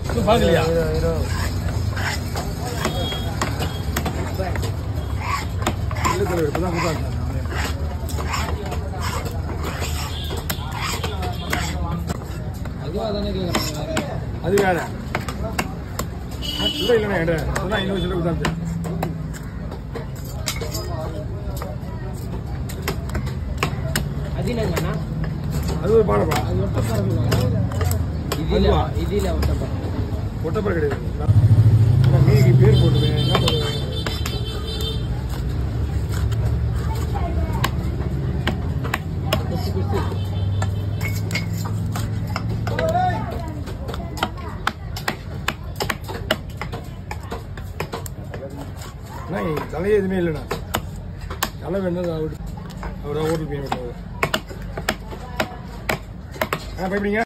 இன்னும் பார்க்கலையா இரு, இரு. இல்லை தலைவர் இப்பதான் கொடுத்தாங்க அதுவா தானே கேட்குறாங்க அது வேற இல்லை இல்லைண்ணா என்கிட்ட சொன்னா இன்னொரு சில்லறை கொடுத்தாங்க அது என்னங்கண்ணா அது ஒரு பாடப்பா அது ஒட்டப்பறவை இதில் அதுவா? இதில் ஒட்டப்பறவை ஒட்டப்பறை கிடையாது ஆனால் மீனுக்கு பேர் போட்டுவேன் என்ன பண்ணுவேன் குச்சி குச்சி அண்ணா இங்க தலையே எதுவுமே இல்லைண்ணா தலை வேணும் அவர் அவர் ஹோட்டல் மீன் ஆ பயப்படுங்க